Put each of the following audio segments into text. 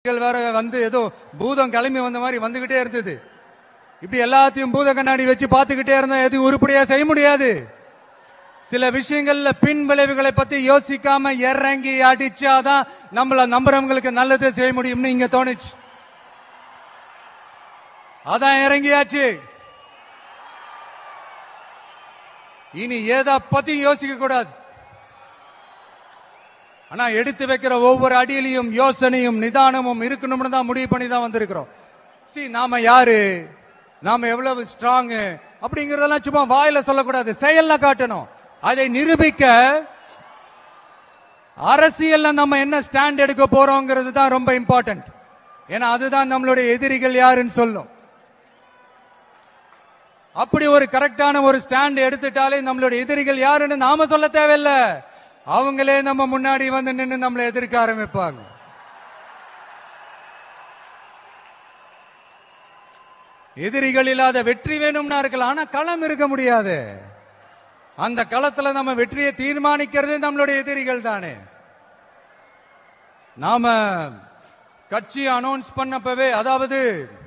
மக்கள் வேற வந்து ஏதோ பூதம் கிளம்பி வந்த மாதிரி வந்துகிட்டே இருந்தது இப்படி எல்லாத்தையும் பூத கண்ணாடி வச்சு பார்த்துக்கிட்டே இருந்தா எதுவும் உருப்படியா செய்ய முடியாது சில விஷயங்கள்ல பின் விளைவுகளை பத்தி யோசிக்காம இறங்கி அடிச்சாதான் நம்மள நம்புறவங்களுக்கு நல்லது செய்ய முடியும்னு இங்க தோணுச்சு அதான் இறங்கியாச்சு இனி ஏதா பத்தி யோசிக்க கூடாது ஆனா எடுத்து வைக்கிற ஒவ்வொரு அடியிலையும் யோசனையும் நிதானமும் இருக்கணும்னு தான் முடிவு பண்ணி தான் வந்திருக்கிறோம் சி நாம யாரு நாம எவ்வளவு ஸ்ட்ராங் அப்படிங்கறதெல்லாம் சும்மா வாயில சொல்லக்கூடாது செயல்ல காட்டணும் அதை நிரூபிக்க அரசியல்ல நம்ம என்ன ஸ்டாண்ட் எடுக்க போறோங்கிறது தான் ரொம்ப இம்பார்ட்டன்ட் ஏன்னா அதுதான் நம்மளுடைய எதிரிகள் யாருன்னு சொல்லும் அப்படி ஒரு கரெக்டான ஒரு ஸ்டாண்ட் எடுத்துட்டாலே நம்மளுடைய எதிரிகள் யாருன்னு நாம சொல்ல தேவையில்ல அவங்களே நம்ம முன்னாடி வந்து நின்று நம்மளை எதிர்க்க ஆரம்பிப்பாங்க எதிரிகள் இல்லாத வெற்றி வேணும்னா இருக்கலாம் ஆனா களம் இருக்க முடியாது அந்த களத்துல நம்ம வெற்றியை தீர்மானிக்கிறது நம்மளுடைய எதிரிகள் தானே நாம கட்சி அனௌன்ஸ் பண்ணப்பவே அதாவது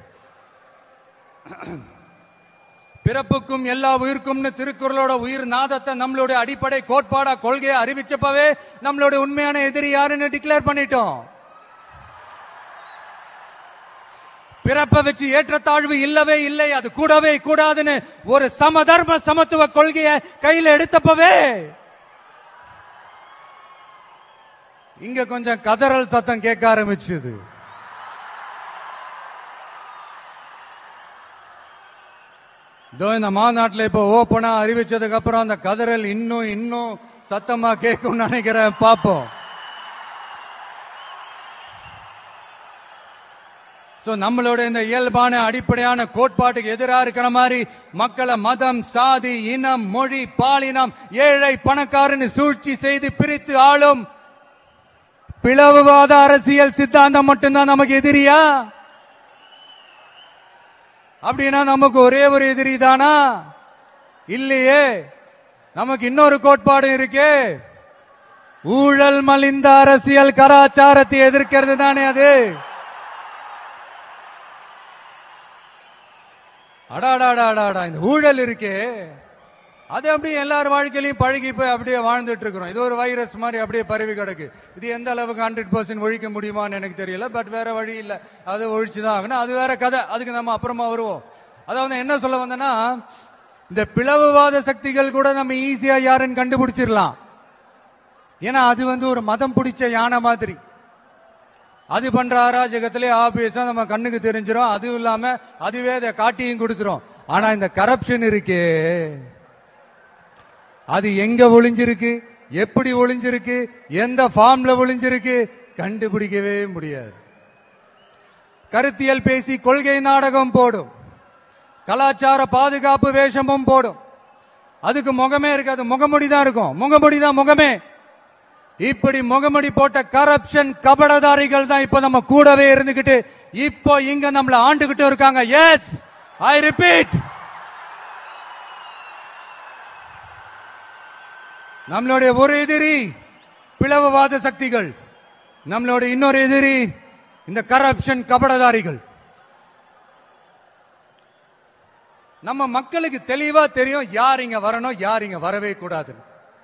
பிறப்புக்கும் எல்லா உயிருக்கும்னு திருக்குறளோட உயிர் நாதத்தை நம்மளுடைய அடிப்படை கோட்பாடா கொள்கையை அறிவிச்சப்பவே நம்மளுடைய உண்மையான எதிரி யாருன்னு டிக்ளேர் பண்ணிட்டோம் பிறப்பை வச்சு ஏற்றத்தாழ்வு இல்லவே இல்லை அது கூடவே கூடாதுன்னு ஒரு சமதர்ம சமத்துவ கொள்கையை கையில எடுத்தப்பவே இங்க கொஞ்சம் கதறல் சத்தம் கேட்க ஆரம்பிச்சது இதோ இந்த மாநாட்டில் இப்போ ஓப்பனா அறிவிச்சதுக்கு அப்புறம் அந்த கதறல் இன்னும் இன்னும் சத்தமா கேட்கும் நினைக்கிறேன் பாப்போம் சோ நம்மளோட இந்த இயல்பான அடிப்படையான கோட்பாட்டுக்கு எதிராக இருக்கிற மாதிரி மக்களை மதம் சாதி இனம் மொழி பாலினம் ஏழை பணக்காரன்னு சூழ்ச்சி செய்து பிரித்து ஆளும் பிளவுவாத அரசியல் சித்தாந்தம் மட்டும்தான் நமக்கு எதிரியா அப்படின்னா நமக்கு ஒரே ஒரு எதிரி தானா இல்லையே நமக்கு இன்னொரு கோட்பாடு இருக்கே ஊழல் மலிந்த அரசியல் கலாச்சாரத்தை எதிர்க்கிறது தானே அது அடாடாடாடாடா இந்த ஊழல் இருக்கே அது அப்படியே எல்லார் வாழ்க்கையிலையும் பழகி போய் அப்படியே வாழ்ந்துட்டு இருக்கிறோம் இது ஒரு வைரஸ் மாதிரி அப்படியே பரவி கிடக்கு இது எந்த அளவுக்கு ஹண்ட்ரட் பர்சன்ட் ஒழிக்க முடியுமான்னு எனக்கு தெரியல பட் வேற வழி இல்ல அதை ஒழிச்சுதான் ஆகணும் அது வேற கதை அதுக்கு நம்ம அப்புறமா வருவோம் அதாவது என்ன சொல்ல வந்தேன்னா இந்த பிளவுவாத சக்திகள் கூட நம்ம ஈஸியா யாருன்னு கண்டுபிடிச்சிடலாம் ஏன்னா அது வந்து ஒரு மதம் பிடிச்ச யானை மாதிரி அது பண்ற அராஜகத்திலே ஆபியஸா நம்ம கண்ணுக்கு தெரிஞ்சிரும் அதுவும் இல்லாம அதுவே அதை காட்டியும் கொடுத்துரும் ஆனா இந்த கரப்ஷன் இருக்கே அது எங்க ஒளிஞ்சிருக்கு எப்படி ஒளிஞ்சிருக்கு எந்த ஃபார்ம்ல ஒளிஞ்சிருக்கு கண்டுபிடிக்கவே முடியாது கருத்தியல் பேசி கொள்கை நாடகம் போடும் கலாச்சார பாதுகாப்பு வேஷமும் போடும் அதுக்கு முகமே இருக்காது முகமுடி தான் இருக்கும் முகமுடி தான் முகமே இப்படி முகமுடி போட்ட கரப்ஷன் கபடதாரிகள் தான் இப்ப நம்ம கூடவே இருந்துகிட்டு இப்போ இங்க நம்மள ஆண்டுகிட்டு இருக்காங்க எஸ் ஐ ரிப்பீட் நம்மளுடைய ஒரு எதிரி பிளவுவாத சக்திகள் நம்மளோட இன்னொரு எதிரி இந்த கரப்ஷன் கபடதாரிகள் நம்ம மக்களுக்கு தெளிவா தெரியும் யார் இங்க வரணும் யார் இங்க வரவே கூடாது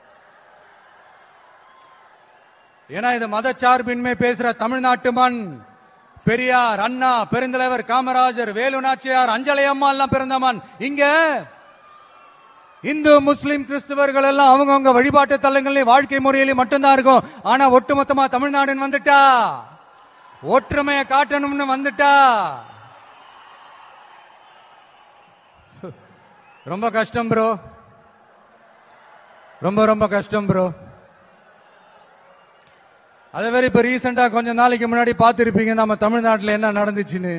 ஏன்னா இது மதச்சார்பின்மை பேசுற தமிழ்நாட்டு மண் பெரியார் அண்ணா பெருந்தலைவர் காமராஜர் வேலு நாச்சியார் அஞ்சலை அம்மா எல்லாம் பிறந்த மண் இங்க இந்து முஸ்லிம் கிறிஸ்தவர்கள் எல்லாம் அவங்கவங்க வழிபாட்டு தலங்களில் வாழ்க்கை முறையில மட்டும்தான் இருக்கும் ஆனா ஒட்டுமொத்தமா தமிழ்நாடுன்னு வந்துட்டா ஒற்றுமையை காட்டணும்னு வந்துட்டா ரொம்ப கஷ்டம் ப்ரோ ரொம்ப ரொம்ப கஷ்டம் ப்ரோ அதே மாதிரி இப்ப ரீசெண்டா கொஞ்ச நாளைக்கு முன்னாடி பார்த்திருப்பீங்க நம்ம தமிழ்நாட்டுல என்ன நடந்துச்சுன்னு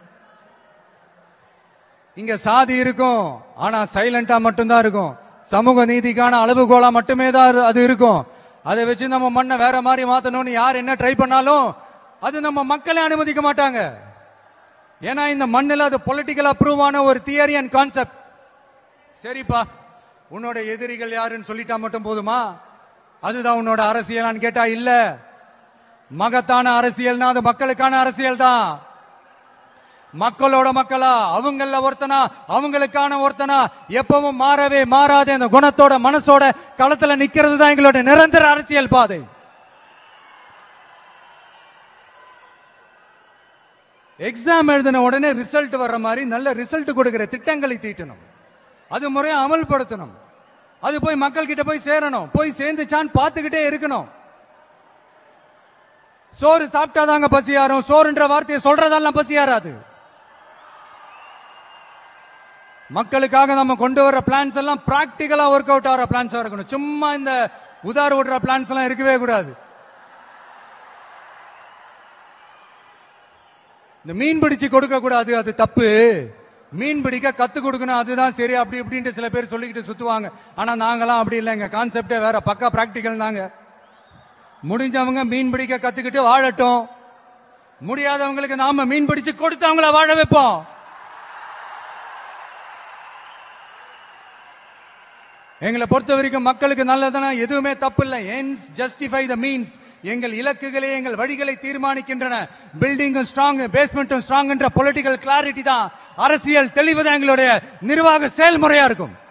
இங்க சாதி இருக்கும் ஆனா சைலண்டா மட்டும்தான் இருக்கும் சமூக நீதிக்கான அளவுகோலா மட்டுமே தான் அது- அது இருக்கும் அதை வச்சு நம்ம மண்ணை வேற மாதிரி மாத்தணும்னு யார் என்ன ட்ரை பண்ணாலும் அது நம்ம மக்களே அனுமதிக்க மாட்டாங்க ஏன்னா இந்த மண்ணில் அது பொலிட்டிக்கல் அப்ரூவ் ஆன ஒரு தியரி அண்ட் கான்செப்ட் சரிப்பா உன்னோட எதிரிகள் யாருன்னு சொல்லிட்டா மட்டும் போதுமா அதுதான் உன்னோட அரசியலான்னு கேட்டா இல்ல மகத்தான அரசியல்னா அது மக்களுக்கான அரசியல் தான் மக்களோட மக்களா அவங்கள ஒருத்தனா அவங்களுக்கான ஒருத்தனா எப்பவும் மாறவே மாறாத அந்த குணத்தோட மனசோட களத்துல நிக்கிறது தான் எங்களோட நிரந்தர அரசியல் பாதை எக்ஸாம் எழுதின உடனே ரிசல்ட் வர்ற மாதிரி நல்ல ரிசல்ட் கொடுக்கிற திட்டங்களை தீட்டணும் அது முறையா அமல்படுத்தணும் அது போய் மக்கள் கிட்ட போய் சேரணும் போய் சேர்ந்துச்சான்னு பார்த்துக்கிட்டே இருக்கணும் சோறு சாப்பிட்டாதாங்க பசியாரும் சோறுன்ற வார்த்தையை சொல்றதெல்லாம் பசியாராது மக்களுக்காக நம்ம கொண்டு வர பிளான்ஸ் எல்லாம் பிராக்டிக்கலா ஒர்க் அவுட் ஆகிற பிளான்ஸா இருக்கணும் சும்மா இந்த உதார விடுற பிளான்ஸ் எல்லாம் இருக்கவே கூடாது இந்த மீன் பிடிச்சு கொடுக்க கூடாது அது தப்பு மீன் பிடிக்க கத்து கொடுக்கணும் அதுதான் சரி அப்படி இப்படின்ட்டு சில பேர் சொல்லிக்கிட்டு சுத்துவாங்க ஆனா நாங்களாம் அப்படி இல்லை எங்க கான்செப்டே வேற பக்கா பிராக்டிக்கல் தாங்க முடிஞ்சவங்க மீன் பிடிக்க கத்துக்கிட்டு வாழட்டும் முடியாதவங்களுக்கு நாம மீன் பிடிச்சு கொடுத்து அவங்கள வாழ வைப்போம் எங்களை பொறுத்த வரைக்கும் மக்களுக்கு நல்லதுனா எதுவுமே தப்பு இல்லை என்ஸ் ஜஸ்டிஃபை த மீன்ஸ் எங்கள் இலக்குகளே எங்கள் வழிகளை தீர்மானிக்கின்றன பில்டிங்கும் ஸ்ட்ராங் பேஸ்மெண்ட்டும் ஸ்ட்ராங் என்ற பொலிட்டிக்கல் கிளாரிட்டி தான் அரசியல் தெளிவு தான் எங்களுடைய நிர்வாக செயல்முறையா இருக்கும்